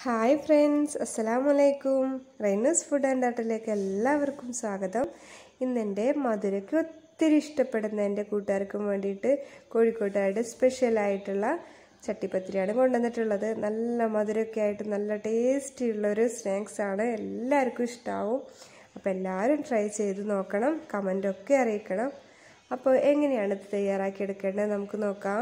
hi friends അസ്സലാമു അലൈക്കും റൈനസ് food and ആർട്ടിലേക്ക് എല്ലാവർക്കും സ്വാഗതം ഇന്നെൻ്റെ മധുരയ്ക്ക് ഒത്തിരി ഇഷ്ടപ്പെടുന്ന എൻ്റെ കൂട്ടുകാർക്കും വേണ്ടിയിട്ട് കോഴിക്കോട്ടുകാരുടെ സ്പെഷ്യലായിട്ടുള്ള ചട്ടിപ്പത്തിരിയാണ് കൊണ്ടുവന്നിട്ടുള്ളത് നല്ല മധുരമൊക്കെ ആയിട്ട് നല്ല ടേസ്റ്റി ഉള്ളൊരു സ്നാക്സാണ് എല്ലാവർക്കും ഇഷ്ടമാവും അപ്പോൾ എല്ലാവരും ട്രൈ ചെയ്ത് നോക്കണം കമൻ്റൊക്കെ അറിയിക്കണം അപ്പോൾ എങ്ങനെയാണ് ഇത് തയ്യാറാക്കിയെടുക്കേണ്ടത് നമുക്ക് നോക്കാം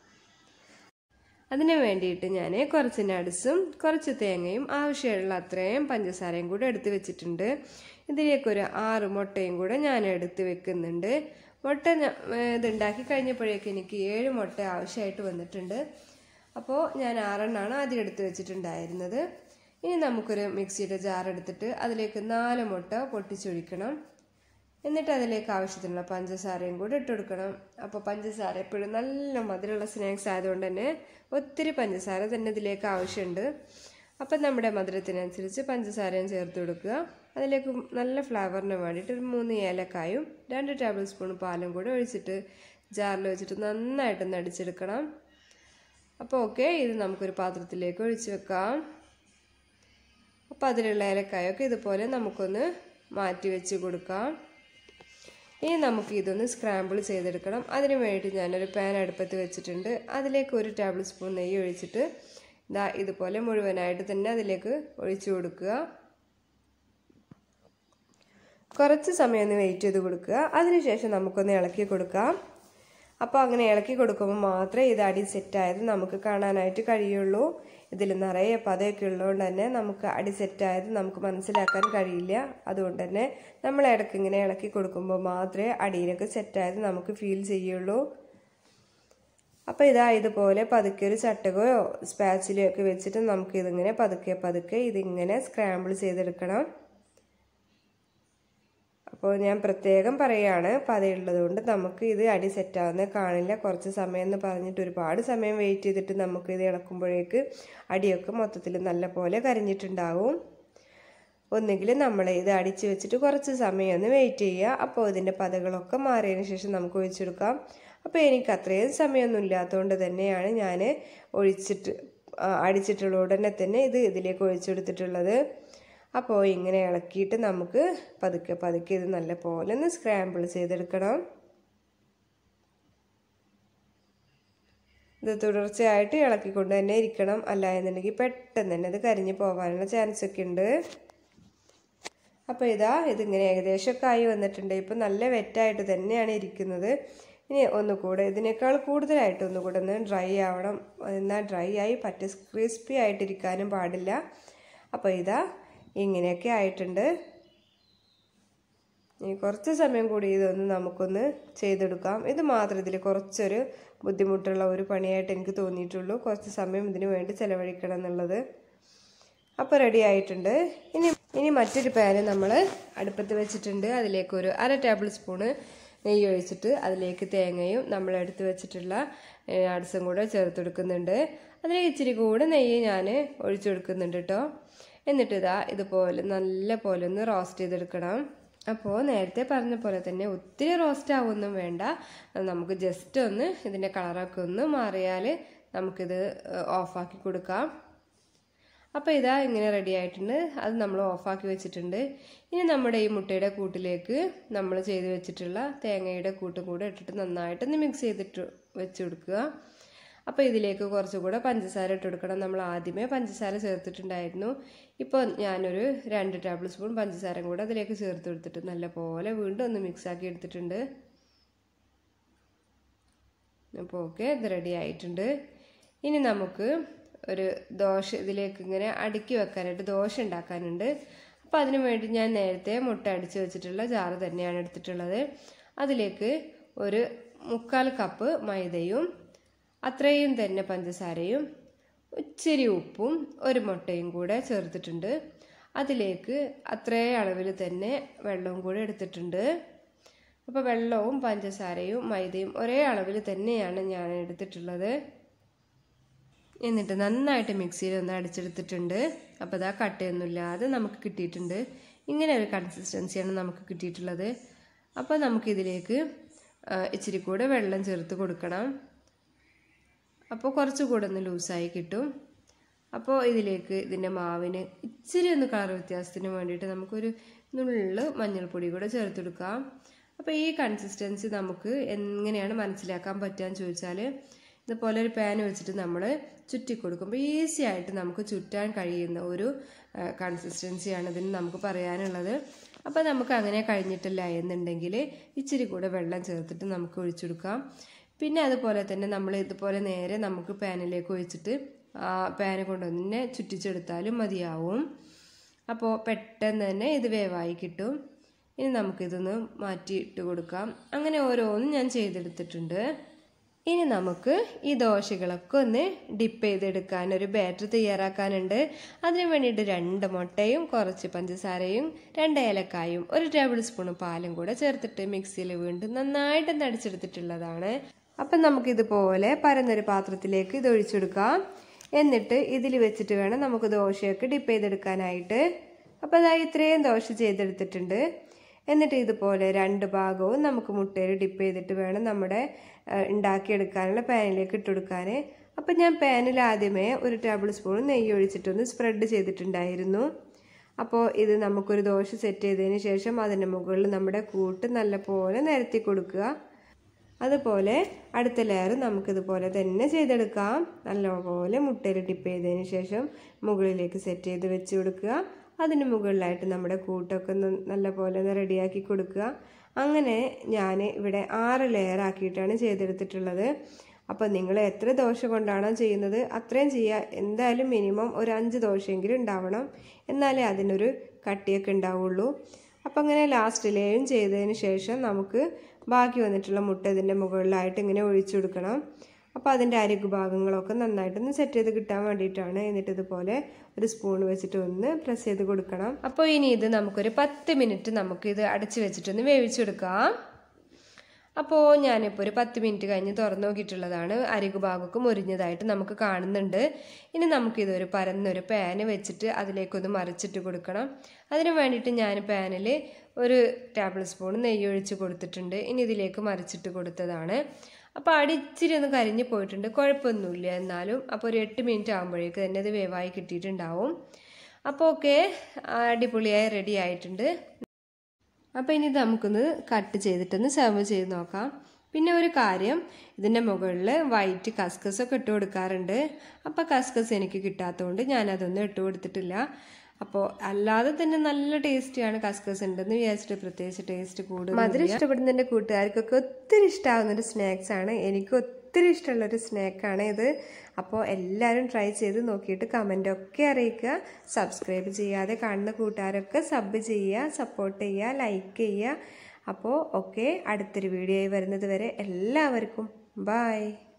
അതിന് വേണ്ടിയിട്ട് ഞാൻ കുറച്ച് നട്സും കുറച്ച് തേങ്ങയും ആവശ്യമുള്ള അത്രയും പഞ്ചസാരയും കൂടെ എടുത്ത് വെച്ചിട്ടുണ്ട് ഇതിലേക്കൊരു ആറ് മുട്ടയും കൂടെ ഞാൻ എടുത്ത് വെക്കുന്നുണ്ട് മുട്ട ഇതുണ്ടാക്കി കഴിഞ്ഞപ്പോഴേക്ക് എനിക്ക് ഏഴ് മുട്ട ആവശ്യമായിട്ട് വന്നിട്ടുണ്ട് അപ്പോൾ ഞാൻ ആറെണ്ണമാണ് ആദ്യം എടുത്ത് വെച്ചിട്ടുണ്ടായിരുന്നത് ഇനി നമുക്കൊരു മിക്സിയുടെ ജാർ എടുത്തിട്ട് അതിലേക്ക് നാല് മുട്ട പൊട്ടിച്ചൊഴിക്കണം എന്നിട്ട് അതിലേക്ക് ആവശ്യത്തിനുള്ള പഞ്ചസാരയും കൂടി ഇട്ട് കൊടുക്കണം അപ്പോൾ പഞ്ചസാര എപ്പോഴും നല്ല മധുരമുള്ള സ്നാക്സ് ആയതുകൊണ്ട് തന്നെ ഒത്തിരി പഞ്ചസാര തന്നെ ഇതിലേക്ക് ആവശ്യമുണ്ട് അപ്പം നമ്മുടെ മധുരത്തിനനുസരിച്ച് പഞ്ചസാരയും ചേർത്ത് കൊടുക്കുക അതിലേക്ക് നല്ല ഫ്ലേവറിന് വേണ്ടിയിട്ട് ഒരു മൂന്ന് ഏലക്കായും രണ്ട് ടേബിൾ സ്പൂൺ പാലും കൂടെ ഒഴിച്ചിട്ട് ജാറിൽ വെച്ചിട്ട് നന്നായിട്ടൊന്ന് അടിച്ചെടുക്കണം അപ്പോൾ ഓക്കെ ഇത് നമുക്കൊരു പാത്രത്തിലേക്ക് ഒഴിച്ച് വെക്കാം അപ്പോൾ അതിലുള്ള ഏലക്കായൊക്കെ ഇതുപോലെ നമുക്കൊന്ന് മാറ്റി വെച്ച് കൊടുക്കാം ഇനി നമുക്ക് ഇതൊന്ന് സ്ക്രാമ്പിൾ ചെയ്തെടുക്കണം അതിന് വേണ്ടി ഞാനൊരു പാൻ അടുപ്പത്ത് വെച്ചിട്ടുണ്ട് അതിലേക്ക് ഒരു ടേബിൾ സ്പൂൺ നെയ്യ് ഒഴിച്ചിട്ട് ഇതാ ഇതുപോലെ മുഴുവനായിട്ട് തന്നെ അതിലേക്ക് ഒഴിച്ചു കൊടുക്കുക കുറച്ച് സമയം ഒന്ന് വെയിറ്റ് ചെയ്ത് കൊടുക്കുക അതിനുശേഷം നമുക്കൊന്ന് ഇളക്കി കൊടുക്കാം അപ്പോൾ അങ്ങനെ ഇളക്കി കൊടുക്കുമ്പോൾ മാത്രമേ ഇത് അടി സെറ്റായത് നമുക്ക് കാണാനായിട്ട് കഴിയുള്ളൂ ഇതിൽ നിറയെ പതയൊക്കെ ഉള്ളതുകൊണ്ട് തന്നെ നമുക്ക് അടി സെറ്റായത് നമുക്ക് മനസ്സിലാക്കാൻ കഴിയില്ല അതുകൊണ്ട് തന്നെ നമ്മൾ ഇടയ്ക്ക് ഇങ്ങനെ ഇളക്കി കൊടുക്കുമ്പോൾ മാത്രമേ അടിയിലൊക്കെ സെറ്റായത് നമുക്ക് ഫീൽ ചെയ്യുള്ളൂ അപ്പോൾ ഇതാ ഇതുപോലെ പതുക്കെ ഒരു ചട്ടകയോ സ്പാച്ചിലോ ഒക്കെ വെച്ചിട്ട് നമുക്ക് ഇതിങ്ങനെ പതുക്കെ പതുക്കെ ഇതിങ്ങനെ സ്ക്രാമ്പിൾ ചെയ്തെടുക്കണം അപ്പോൾ ഞാൻ പ്രത്യേകം പറയുകയാണ് പതയുള്ളത് കൊണ്ട് നമുക്ക് ഇത് അടി സെറ്റാവുന്നത് കാണില്ല കുറച്ച് സമയം എന്ന് പറഞ്ഞിട്ട് ഒരുപാട് സമയം വെയിറ്റ് ചെയ്തിട്ട് നമുക്ക് ഇത് ഇളക്കുമ്പോഴേക്ക് അടിയൊക്കെ മൊത്തത്തിൽ നല്ല പോലെ കരിഞ്ഞിട്ടുണ്ടാവും ഒന്നുകിൽ നമ്മൾ ഇത് അടിച്ച് വെച്ചിട്ട് കുറച്ച് സമയം ഒന്ന് വെയിറ്റ് ചെയ്യുക അപ്പോൾ ഇതിൻ്റെ പതകളൊക്കെ മാറിയതിന് ശേഷം നമുക്ക് ഒഴിച്ചെടുക്കാം അപ്പോൾ എനിക്ക് അത്രയും സമയമൊന്നും ഇല്ലാത്തതുകൊണ്ട് തന്നെയാണ് ഞാൻ ഒഴിച്ചിട്ട് അടിച്ചിട്ടുള്ള ഉടനെ തന്നെ ഇത് ഇതിലേക്ക് ഒഴിച്ചെടുത്തിട്ടുള്ളത് അപ്പോൾ ഇങ്ങനെ ഇളക്കിയിട്ട് നമുക്ക് പതുക്കെ പതുക്കെ ഇത് നല്ല പോലെ ഒന്ന് സ്ക്രാമ്പിൾ ചെയ്തെടുക്കണം ഇത് തുടർച്ചയായിട്ട് ഇളക്കിക്കൊണ്ട് തന്നെ ഇരിക്കണം അല്ല എന്നുണ്ടെങ്കിൽ പെട്ടെന്ന് തന്നെ ഇത് കരിഞ്ഞു പോകാനുള്ള ചാൻസ് ഒക്കെ ഉണ്ട് അപ്പോൾ ഇതാ ഇതിങ്ങനെ ഏകദേശമൊക്കെ ആയി വന്നിട്ടുണ്ട് ഇപ്പം നല്ല വെറ്റായിട്ട് തന്നെയാണ് ഇരിക്കുന്നത് ഇനി ഒന്നുകൂടെ ഇതിനേക്കാൾ കൂടുതലായിട്ട് ഒന്നുകൂടെ ഒന്ന് ഡ്രൈ ആവണം എന്നാൽ ഡ്രൈ ആയി പറ്റ ക്രിസ്പി ആയിട്ടിരിക്കാനും പാടില്ല അപ്പോൾ ഇതാ ഇങ്ങനെയൊക്കെ ആയിട്ടുണ്ട് ഇനി കുറച്ച് സമയം കൂടി ഇതൊന്ന് നമുക്കൊന്ന് ചെയ്തെടുക്കാം ഇത് മാത്രം ഇതിൽ കുറച്ചൊരു ബുദ്ധിമുട്ടുള്ള ഒരു പണിയായിട്ട് എനിക്ക് തോന്നിയിട്ടുള്ളൂ കുറച്ച് സമയം ഇതിനു വേണ്ടി ചിലവഴിക്കണം എന്നുള്ളത് അപ്പോൾ റെഡി ആയിട്ടുണ്ട് ഇനി ഇനി മറ്റൊരു പാന് നമ്മൾ അടുപ്പത്ത് വെച്ചിട്ടുണ്ട് അതിലേക്ക് ഒരു അര ടേബിൾ സ്പൂണ് നെയ്യ് ഒഴിച്ചിട്ട് അതിലേക്ക് തേങ്ങയും നമ്മൾ എടുത്ത് വെച്ചിട്ടുള്ള അടസും കൂടെ ചേർത്ത് കൊടുക്കുന്നുണ്ട് അതിലേക്ക് ഇച്ചിരി കൂടെ നെയ്യ് ഞാൻ ഒഴിച്ചു കൊടുക്കുന്നുണ്ട് കേട്ടോ എന്നിട്ട് ഇതാ ഇതുപോലെ നല്ല പോലെ ഒന്ന് റോസ്റ്റ് ചെയ്തെടുക്കണം അപ്പോൾ നേരത്തെ പറഞ്ഞ പോലെ തന്നെ ഒത്തിരി റോസ്റ്റ് ആവുമൊന്നും വേണ്ട നമുക്ക് ജസ്റ്റ് ഒന്ന് ഇതിൻ്റെ കളറൊക്കെ ഒന്ന് മാറിയാൽ നമുക്കിത് ഓഫാക്കി കൊടുക്കാം അപ്പോൾ ഇതാ ഇങ്ങനെ റെഡി ആയിട്ടുണ്ട് അത് നമ്മൾ ഓഫാക്കി വെച്ചിട്ടുണ്ട് ഇനി നമ്മുടെ ഈ മുട്ടയുടെ കൂട്ടിലേക്ക് നമ്മൾ ചെയ്ത് വെച്ചിട്ടുള്ള തേങ്ങയുടെ കൂട്ടും കൂടെ ഇട്ടിട്ട് നന്നായിട്ടൊന്ന് മിക്സ് ചെയ്തിട്ട് വെച്ച് കൊടുക്കുക അപ്പോൾ ഇതിലേക്ക് കുറച്ചുകൂടെ പഞ്ചസാര ഇട്ട് കൊടുക്കണം നമ്മൾ ആദ്യമേ പഞ്ചസാര ചേർത്തിട്ടുണ്ടായിരുന്നു ഇപ്പോൾ ഞാനൊരു രണ്ട് ടേബിൾ സ്പൂൺ പഞ്ചസാരയും കൂടെ അതിലേക്ക് ചേർത്ത് കൊടുത്തിട്ട് നല്ല പോലെ വീണ്ടും ഒന്ന് മിക്സാക്കി എടുത്തിട്ടുണ്ട് അപ്പോൾ ഓക്കെ ഇത് റെഡി ആയിട്ടുണ്ട് ഇനി നമുക്ക് ഒരു ദോശ ഇതിലേക്ക് ഇങ്ങനെ അടുക്കി വെക്കാനായിട്ട് ദോശ ഉണ്ടാക്കാനുണ്ട് അപ്പോൾ അതിന് വേണ്ടി ഞാൻ നേരത്തെ മുട്ട അടിച്ച് വെച്ചിട്ടുള്ള ജാറ് തന്നെയാണ് എടുത്തിട്ടുള്ളത് അതിലേക്ക് ഒരു മുക്കാൽ കപ്പ് മൈദയും അത്രയും തന്നെ പഞ്ചസാരയും ഇച്ചിരി ഉപ്പും ഒരു മുട്ടയും കൂടെ ചേർത്തിട്ടുണ്ട് അതിലേക്ക് അത്രേ അളവിൽ തന്നെ വെള്ളവും കൂടെ എടുത്തിട്ടുണ്ട് അപ്പോൾ വെള്ളവും പഞ്ചസാരയും മൈദയും ഒരേ അളവിൽ തന്നെയാണ് ഞാൻ എടുത്തിട്ടുള്ളത് എന്നിട്ട് നന്നായിട്ട് മിക്സിയിൽ ഒന്ന് അടിച്ചെടുത്തിട്ടുണ്ട് അപ്പോൾ അതാ കട്ടയൊന്നുമില്ലാതെ നമുക്ക് കിട്ടിയിട്ടുണ്ട് ഇങ്ങനെ ഒരു കൺസിസ്റ്റൻസിയാണ് നമുക്ക് കിട്ടിയിട്ടുള്ളത് അപ്പോൾ നമുക്കിതിലേക്ക് ഇച്ചിരി കൂടെ വെള്ളം ചേർത്ത് കൊടുക്കണം അപ്പോൾ കുറച്ചുകൂടെ ഒന്ന് ലൂസായി കിട്ടും അപ്പോൾ ഇതിലേക്ക് ഇതിൻ്റെ മാവിന് ഇച്ചിരി ഒന്ന് കളർ വ്യത്യാസത്തിന് വേണ്ടിയിട്ട് നമുക്കൊരു നുള്ള് മഞ്ഞൾപ്പൊടി കൂടെ ചേർത്തെടുക്കാം അപ്പോൾ ഈ കൺസിസ്റ്റൻസി നമുക്ക് എങ്ങനെയാണ് മനസ്സിലാക്കാൻ പറ്റുകയെന്ന് ചോദിച്ചാൽ ഇതുപോലെ ഒരു പാൻ വെച്ചിട്ട് നമ്മൾ ചുറ്റി കൊടുക്കുമ്പോൾ ഈസി ആയിട്ട് നമുക്ക് ചുറ്റാൻ കഴിയുന്ന ഒരു കൺസിസ്റ്റൻസിയാണ് ഇതിന് നമുക്ക് പറയാനുള്ളത് അപ്പോൾ നമുക്ക് അങ്ങനെ കഴിഞ്ഞിട്ടില്ല എന്നുണ്ടെങ്കിൽ ഇച്ചിരി കൂടെ വെള്ളം ചേർത്തിട്ട് നമുക്ക് ഒഴിച്ചെടുക്കാം പിന്നെ അതുപോലെ തന്നെ നമ്മൾ ഇതുപോലെ നേരെ നമുക്ക് പാനിലേക്ക് ഒഴിച്ചിട്ട് ആ പാന് കൊണ്ടുവന്നെ ചുറ്റിച്ചെടുത്താലും മതിയാവും അപ്പോൾ പെട്ടെന്ന് തന്നെ ഇത് വേവായി കിട്ടും ഇനി നമുക്കിതൊന്ന് മാറ്റി ഇട്ട് കൊടുക്കാം അങ്ങനെ ഓരോന്നും ഞാൻ ചെയ്തെടുത്തിട്ടുണ്ട് ഇനി നമുക്ക് ഈ ദോശകളൊക്കെ ഒന്ന് ഡിപ്പ് ചെയ്തെടുക്കാൻ ഒരു ബാറ്റർ തയ്യാറാക്കാനുണ്ട് അതിന് വേണ്ടിയിട്ട് രണ്ട് മുട്ടയും കുറച്ച് പഞ്ചസാരയും രണ്ട് ഏലക്കായും ഒരു ടേബിൾ സ്പൂൺ പാലും കൂടെ ചേർത്തിട്ട് മിക്സിയിൽ വീണ്ടും നന്നായിട്ട് നടിച്ചെടുത്തിട്ടുള്ളതാണ് അപ്പം നമുക്കിതുപോലെ പരന്നൊരു പാത്രത്തിലേക്ക് ഇത് ഒഴിച്ചെടുക്കാം എന്നിട്ട് ഇതിൽ വെച്ചിട്ട് വേണം നമുക്ക് ദോശയൊക്കെ ഡിപ്പ് ചെയ്തെടുക്കാനായിട്ട് അപ്പോൾ അതാ ഇത്രയും ദോശ ചെയ്തെടുത്തിട്ടുണ്ട് എന്നിട്ട് ഇതുപോലെ രണ്ട് ഭാഗവും നമുക്ക് മുട്ടയിൽ ഡിപ്പ് ചെയ്തിട്ട് വേണം നമ്മുടെ ഉണ്ടാക്കിയെടുക്കാനുള്ള പാനിലേക്ക് ഇട്ടുകൊടുക്കാൻ അപ്പം ഞാൻ പാനിൽ ആദ്യമേ ഒരു ടേബിൾ സ്പൂൺ നെയ്യ് ഒഴിച്ചിട്ടൊന്ന് സ്പ്രെഡ് ചെയ്തിട്ടുണ്ടായിരുന്നു അപ്പോൾ ഇത് നമുക്കൊരു ദോശ സെറ്റ് ചെയ്തതിന് ശേഷം അതിൻ്റെ മുകളിൽ നമ്മുടെ കൂട്ട് നല്ലപോലെ നിരത്തി കൊടുക്കുക അതുപോലെ അടുത്ത ലെയർ നമുക്കിതുപോലെ തന്നെ ചെയ്തെടുക്കാം നല്ലപോലെ മുട്ടയിൽ ഡിപ്പ് ചെയ്തതിന് ശേഷം മുകളിലേക്ക് സെറ്റ് ചെയ്ത് വെച്ച് കൊടുക്കുക അതിന് മുകളിലായിട്ട് നമ്മുടെ കൂട്ടൊക്കെ ഒന്ന് നല്ലപോലെ ഒന്ന് റെഡിയാക്കി കൊടുക്കുക അങ്ങനെ ഞാൻ ഇവിടെ ആറ് ലെയർ ആക്കിയിട്ടാണ് ചെയ്തെടുത്തിട്ടുള്ളത് അപ്പോൾ നിങ്ങൾ എത്ര ദോശ കൊണ്ടാണോ ചെയ്യുന്നത് അത്രയും ചെയ്യുക എന്തായാലും മിനിമം ഒരു അഞ്ച് ദോശയെങ്കിലും ഉണ്ടാവണം എന്നാലേ അതിനൊരു കട്ടിയൊക്കെ ഉണ്ടാവുള്ളൂ അപ്പം അങ്ങനെ ലാസ്റ്റ് ലെയറും ചെയ്തതിന് ശേഷം നമുക്ക് ബാക്കി വന്നിട്ടുള്ള മുട്ട ഇതിൻ്റെ മുകളിലായിട്ട് ഇങ്ങനെ ഒഴിച്ചു കൊടുക്കണം അപ്പോൾ അതിൻ്റെ അരികു ഭാഗങ്ങളൊക്കെ നന്നായിട്ടൊന്ന് സെറ്റ് ചെയ്ത് കിട്ടാൻ വേണ്ടിയിട്ടാണ് എന്നിട്ട് ഇതുപോലെ ഒരു സ്പൂൺ വെച്ചിട്ട് ഒന്ന് പ്രസ് ചെയ്ത് കൊടുക്കണം അപ്പോൾ ഇനി ഇത് നമുക്കൊരു പത്ത് മിനിറ്റ് നമുക്കിത് അടച്ചു വെച്ചിട്ടൊന്ന് വേവിച്ചെടുക്കാം അപ്പോൾ ഞാനിപ്പോൾ ഒരു പത്ത് മിനിറ്റ് കഴിഞ്ഞ് തുറന്നു നോക്കിയിട്ടുള്ളതാണ് അരികു ഭാഗമൊക്കെ മുരിഞ്ഞതായിട്ട് നമുക്ക് കാണുന്നുണ്ട് ഇനി നമുക്കിതൊരു പരന്നൊരു പാന് വെച്ചിട്ട് അതിലേക്കൊന്ന് മറിച്ചിട്ട് കൊടുക്കണം അതിന് വേണ്ടിയിട്ട് ഞാൻ പാനിൽ ഒരു ടേബിൾ സ്പൂൺ നെയ്യ് ഒഴിച്ച് കൊടുത്തിട്ടുണ്ട് ഇനി ഇതിലേക്ക് മറിച്ചിട്ട് കൊടുത്തതാണ് അപ്പോൾ അടിച്ചിരി ഒന്ന് കരിഞ്ഞ് പോയിട്ടുണ്ട് കുഴപ്പമൊന്നുമില്ല എന്നാലും അപ്പോൾ ഒരു എട്ട് മിനിറ്റ് ആകുമ്പോഴേക്ക് തന്നെ ഇത് വേവായി കിട്ടിയിട്ടുണ്ടാവും അപ്പോൾ ഓക്കെ അടിപൊളിയായി റെഡി ആയിട്ടുണ്ട് അപ്പോൾ ഇനി ഇത് നമുക്കൊന്ന് കട്ട് ചെയ്തിട്ടൊന്ന് സെർവ് ചെയ്ത് നോക്കാം പിന്നെ ഒരു കാര്യം ഇതിൻ്റെ മുകളിൽ വൈറ്റ് കസ്കസ് ഒക്കെ ഇട്ട് കൊടുക്കാറുണ്ട് അപ്പോൾ കസ്കസ് എനിക്ക് കിട്ടാത്തതുകൊണ്ട് ഞാനതൊന്നും ഇട്ട് കൊടുത്തിട്ടില്ല അപ്പോൾ അല്ലാതെ തന്നെ നല്ല ടേസ്റ്റിയാണ് കസ്കസ് ഉണ്ടെന്ന് വിചാരിച്ചിട്ട് പ്രത്യേകിച്ച് ടേസ്റ്റ് കൂടുതൽ മധുരം ഇഷ്ടപ്പെടുന്ന എൻ്റെ കൂട്ടുകാർക്കൊക്കെ ഒത്തിരി ഇഷ്ടമാകുന്ന ഒരു സ്നാക്സ് ആണ് എനിക്ക് ഒത്തിരി ഇഷ്ടമുള്ള ഒരു സ്നാക്കാണ് ഇത് അപ്പോൾ എല്ലാവരും ട്രൈ ചെയ്ത് നോക്കിയിട്ട് കമൻ്റൊക്കെ അറിയിക്കുക സബ്സ്ക്രൈബ് ചെയ്യാതെ കാണുന്ന കൂട്ടുകാരൊക്കെ സബ് ചെയ്യുക സപ്പോർട്ട് ചെയ്യുക ലൈക്ക് ചെയ്യുക അപ്പോൾ ഓക്കെ അടുത്തൊരു വീഡിയോയിൽ വരുന്നത് വരെ എല്ലാവർക്കും ബായ്